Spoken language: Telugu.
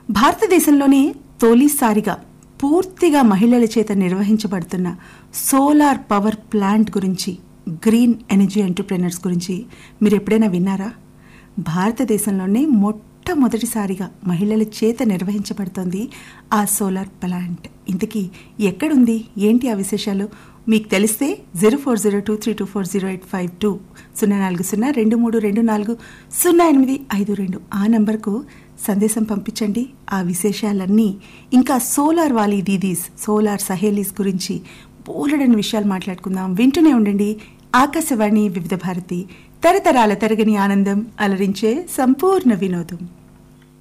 భారతదేశంలోనే తొలిసారిగా పూర్తిగా మహిళల చేత నిర్వహించబడుతున్న సోలార్ పవర్ ప్లాంట్ గురించి గ్రీన్ ఎనర్జీ ఎంటర్ప్రెనర్స్ గురించి మీరు ఎప్పుడైనా విన్నారా భారతదేశంలోనే మొట్టమొదటిసారిగా మహిళల చేత నిర్వహించబడుతోంది ఆ సోలార్ ప్లాంట్ ఇంతకీ ఎక్కడుంది ఏంటి ఆ విశేషాలు మీకు తెలిస్తే zero four zero two three two four zero eight five two సున్నా నాలుగు సున్నా రెండు మూడు రెండు నాలుగు సున్నా ఎనిమిది ఐదు రెండు ఆ నంబర్కు సందేశం పంపించండి ఆ విశేషాలన్నీ ఇంకా సోలార్ వాలీ దీదీస్ సోలార్ సహేలీస్ గురించి బోలెడని విషయాలు మాట్లాడుకుందాం వింటూనే ఉండండి ఆకాశవాణి వివిధ భారతి తరతరాల తరగని ఆనందం అలరించే సంపూర్ణ వినోదం